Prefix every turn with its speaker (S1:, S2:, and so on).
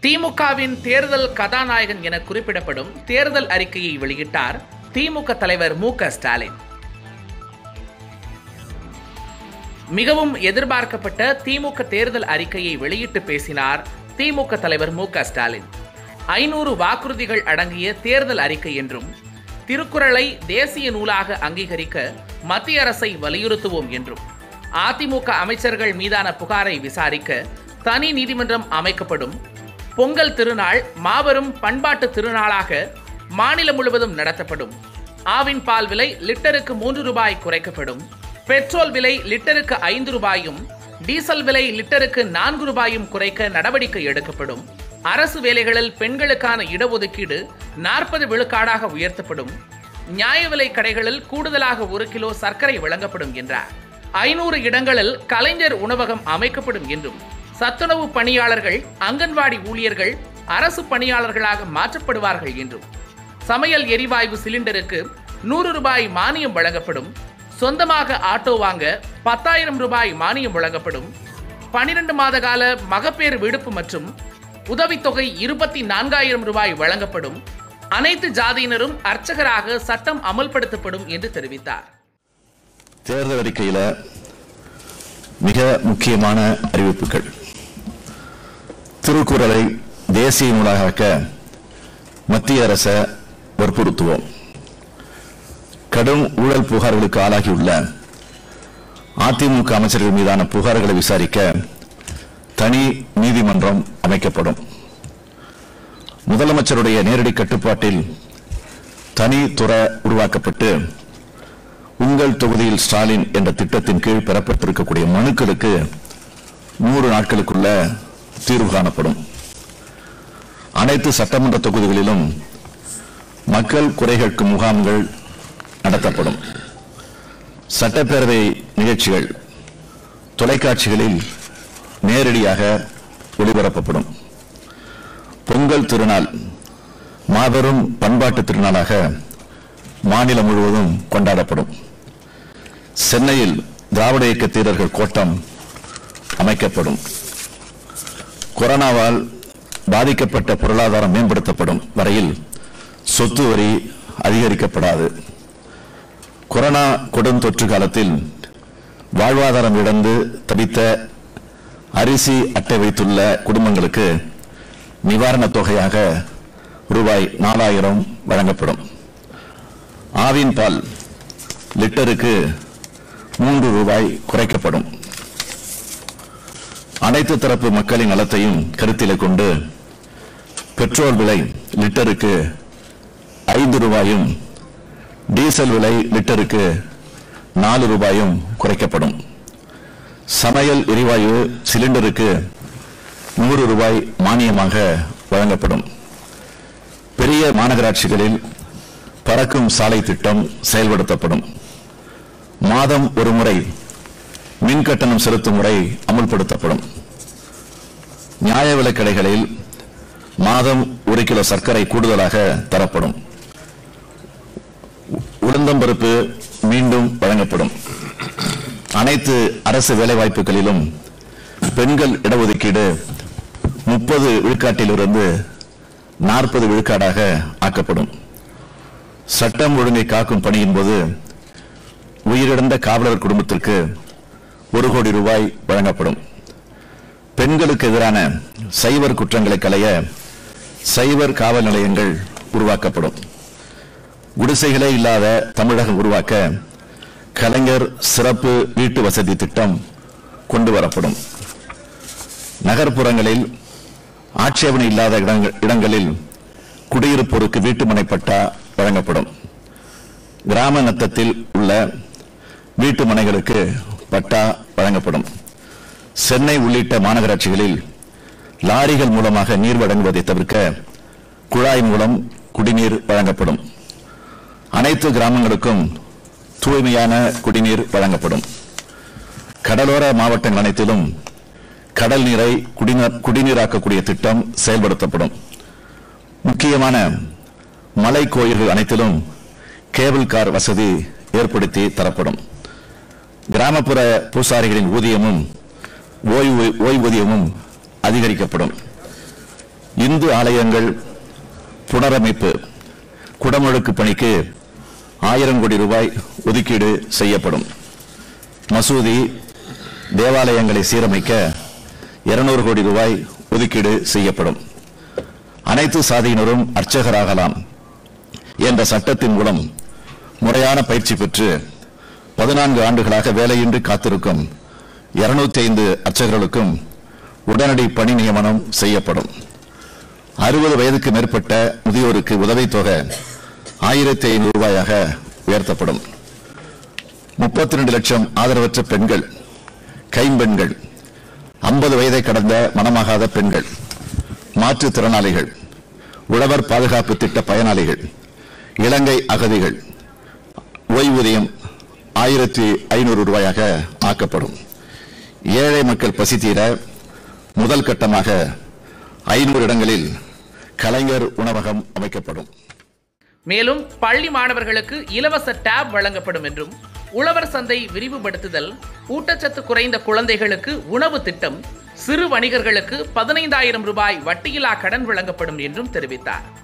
S1: திமுகவின் தேர்தல் கதாநாயகன் என குறிப்பிடப்படும் தேர்தல் அறிக்கையை வெளியிட்டார் திமுக தலைவர் மு க ஸ்டாலின் மிகவும் எதிர்பார்க்கப்பட்ட திமுக தேர்தல் அறிக்கையை வெளியிட்டு பேசினார் திமுக தலைவர் மு க ஸ்டாலின் ஐநூறு வாக்குறுதிகள் அடங்கிய தேர்தல் அறிக்கை என்றும் திருக்குறளை தேசிய நூலாக அங்கீகரிக்க மத்திய அரசை வலியுறுத்துவோம் என்றும் அதிமுக அமைச்சர்கள் மீதான புகாரை விசாரிக்க தனி நீதிமன்றம் அமைக்கப்படும் பொங்கல் திருநாள் மாபெரும் பண்பாட்டு திருநாளாக மாநிலம் முழுவதும் நடத்தப்படும் ஆவின் பால் விலை லிட்டருக்கு மூன்று ரூபாய் குறைக்கப்படும் பெட்ரோல் விலை லிட்டருக்கு ஐந்து ரூபாயும் டீசல் விலை லிட்டருக்கு நான்கு ரூபாயும் குறைக்க நடவடிக்கை எடுக்கப்படும் அரசு வேலைகளில் பெண்களுக்கான இடஒதுக்கீடு நாற்பது விழுக்காடாக உயர்த்தப்படும் நியாய விலை கடைகளில் கூடுதலாக ஒரு கிலோ சர்க்கரை வழங்கப்படும் என்றார் ஐநூறு இடங்களில் கலைஞர் உணவகம் அமைக்கப்படும் என்றும் சத்துணவு பணியாளர்கள் அங்கன்வாடி ஊழியர்கள் அரசு பணியாளர்களாக மாற்றப்படுவார்கள் என்றும் சமையல் எரிவாயு சிலிண்டருக்கு நூறு ரூபாய் மானியம் வழங்கப்படும் சொந்தமாக ஆட்டோ வாங்க பத்தாயிரம் ரூபாய் மானியம் வழங்கப்படும் பனிரெண்டு மாத கால மகப்பேறு விடுப்பு மற்றும் உதவித்தொகை இருபத்தி நான்காயிரம் ரூபாய் வழங்கப்படும் அனைத்து ஜாதியினரும் அர்ச்சகராக சட்டம் அமல்படுத்தப்படும் என்று தெரிவித்தார்
S2: தேர்தல் அறிக்கையில மிக முக்கியமான அறிவிப்புகள் திருக்குறளை தேசிய நூலாக மத்திய அரசை வற்புறுத்துவோம் கடும் ஊழல் புகார்களுக்கு ஆளாகியுள்ள அதிமுக அமைச்சர்கள் மீதான புகார்களை விசாரிக்க தனி நீதிமன்றம் அமைக்கப்படும் முதலமைச்சருடைய நேரடி கட்டுப்பாட்டில் தனி துறை உருவாக்கப்பட்டு உங்கள் தொகுதியில் ஸ்டாலின் என்ற திட்டத்தின் கீழ் பெறப்பட்டிருக்கக்கூடிய மனுக்களுக்கு நூறு நாட்களுக்குள்ள தீர்வு காணப்படும் அனைத்து சட்டமன்ற தொகுதிகளிலும் மக்கள் குறைகளுக்கு முகாம்கள் நடத்தப்படும் சட்டப்பேரவை நிகழ்ச்சிகள் தொலைக்காட்சிகளில் நேரடியாக ஒளிபரப்பப்படும் பொங்கல் திருநாள் மாபெரும் பண்பாட்டு திருநாளாக மாநிலம் முழுவதும் கொண்டாடப்படும் சென்னையில் திராவிட இயக்க தீரர்கள் கோட்டம் அமைக்கப்படும் கொரோனாவால் பாதிக்கப்பட்ட பொருளாதாரம் மேம்படுத்தப்படும் வரையில் சொத்து வரி அதிகரிக்கப்படாது கொரோனா கொடுந்தொற்று காலத்தில் வாழ்வாதாரம் இழந்து தவித்த அரிசி அட்டை வைத்துள்ள குடும்பங்களுக்கு நிவாரணத் தொகையாக ரூபாய் நாலாயிரம் வழங்கப்படும் ஆவின் பால் லிட்டருக்கு மூன்று ரூபாய் குறைக்கப்படும் அனைத்து தரப்பு மக்களின் நலத்தையும் கருத்திலே கொண்டு பெட்ரோல் விலை லிட்டருக்கு ஐந்து ரூபாயும் டீசல் விலை லிட்டருக்கு நாலு ரூபாயும் குறைக்கப்படும் சமையல் எரிவாயு சிலிண்டருக்கு நூறு ரூபாய் மானியமாக வழங்கப்படும் பெரிய மாநகராட்சிகளில் பறக்கும் சாலை திட்டம் செயல்படுத்தப்படும் மாதம் ஒரு முறை மின் கட்டணம் செலுத்தும் முறை அமுல்படுத்தப்படும் நியாய விலைக் கடைகளில் மாதம் ஒரு கிலோ சர்க்கரை கூடுதலாக தரப்படும் உளுந்தம்பருப்பு மீண்டும் வழங்கப்படும் அனைத்து அரசு வேலைவாய்ப்புகளிலும் பெண்கள் இடஒதுக்கீடு முப்பது விழுக்காட்டிலிருந்து நாற்பது விழுக்காடாக ஆக்கப்படும் சட்டம் ஒழுங்கை காக்கும் பணியின் போது உயிரிழந்த காவலர் குடும்பத்திற்கு ஒரு கோடி ரூபாய் வழங்கப்படும் பெண்களுக்கு எதிரான சைபர் குற்றங்களை களைய சைபர் காவல் நிலையங்கள் உருவாக்கப்படும் குடிசைகளே இல்லாத தமிழகம் உருவாக்க கலைஞர் சிறப்பு வீட்டு வசதி திட்டம் கொண்டு வரப்படும் நகர்ப்புறங்களில் ஆட்சேபனை இல்லாத இடங்கள்- இடங்களில் குடியிருப்போருக்கு வீட்டுமனை பட்டா வழங்கப்படும் கிராம நத்தத்தில் உள்ள வீட்டு மனைகளுக்கு பட்டா வழங்கப்படும் சென்னை உள்ளிட்ட மாநகராட்சிகளில் லாரிகள் மூலமாக நீர் வழங்குவதை தவிர்க்க குழாய் மூலம் குடிநீர் வழங்கப்படும் அனைத்து கிராமங்களுக்கும் தூய்மையான குடிநீர் வழங்கப்படும் கடலோர மாவட்டங்கள் அனைத்திலும் கடல் நீரை குடிநீர் குடிநீராக்கக்கூடிய திட்டம் செயல்படுத்தப்படும் முக்கியமான மலை கோயில்கள் அனைத்திலும் கேபிள் கார் வசதி ஏற்படுத்தி தரப்படும் கிராமப்புற பூசாரிகளின் ஊதியமும் ஓய்வு ஓய்வூதியமும் அதிகரிக்கப்படும் இந்து ஆலயங்கள் புனரமைப்பு குடமுழுக்கு பணிக்கு ஆயிரம் கோடி ரூபாய் ஒதுக்கீடு செய்யப்படும் மசூதி தேவாலயங்களை சீரமைக்க இருநூறு கோடி ரூபாய் ஒதுக்கீடு செய்யப்படும் அனைத்து சாதியினரும் அர்ச்சகராகலாம் என்ற சட்டத்தின் மூலம் முறையான பயிற்சி பெற்று பதினான்கு ஆண்டுகளாக வேலையின்றி காத்திருக்கும் இருநூத்தி ஐந்து அர்ச்சகர்களுக்கும் உடனடி பணி நியமனம் செய்யப்படும் அறுபது வயதுக்கு மேற்பட்ட முதியோருக்கு உதவித்தொகை ஆயிரத்தி ஐநூறு ரூபாயாக உயர்த்தப்படும் முப்பத்தி ரெண்டு லட்சம் ஆதரவற்ற பெண்கள் கைம்பெண்கள் ஐம்பது வயதை கடந்த மனமாகாத பெண்கள் மாற்றுத்திறனாளிகள் உழவர் பாதுகாப்பு திட்ட பயனாளிகள் இலங்கை அகதிகள் ஓய்வூதியம் ஆயிரத்தி ஐநூறு ரூபாயாக ஆக்கப்படும் ஏழை மக்கள் பசி தீர முதல் கட்டமாக ஐநூறு இடங்களில் கலைஞர் உணவகம் அமைக்கப்படும்
S1: மேலும் பள்ளி மாணவர்களுக்கு இலவச டேப் வழங்கப்படும் என்றும் உழவர் சந்தை விரிவுபடுத்துதல் ஊட்டச்சத்து குறைந்த குழந்தைகளுக்கு உணவு திட்டம் சிறு வணிகர்களுக்கு பதினைந்தாயிரம் ரூபாய் வட்டியில்லா கடன் வழங்கப்படும் என்றும் தெரிவித்தார்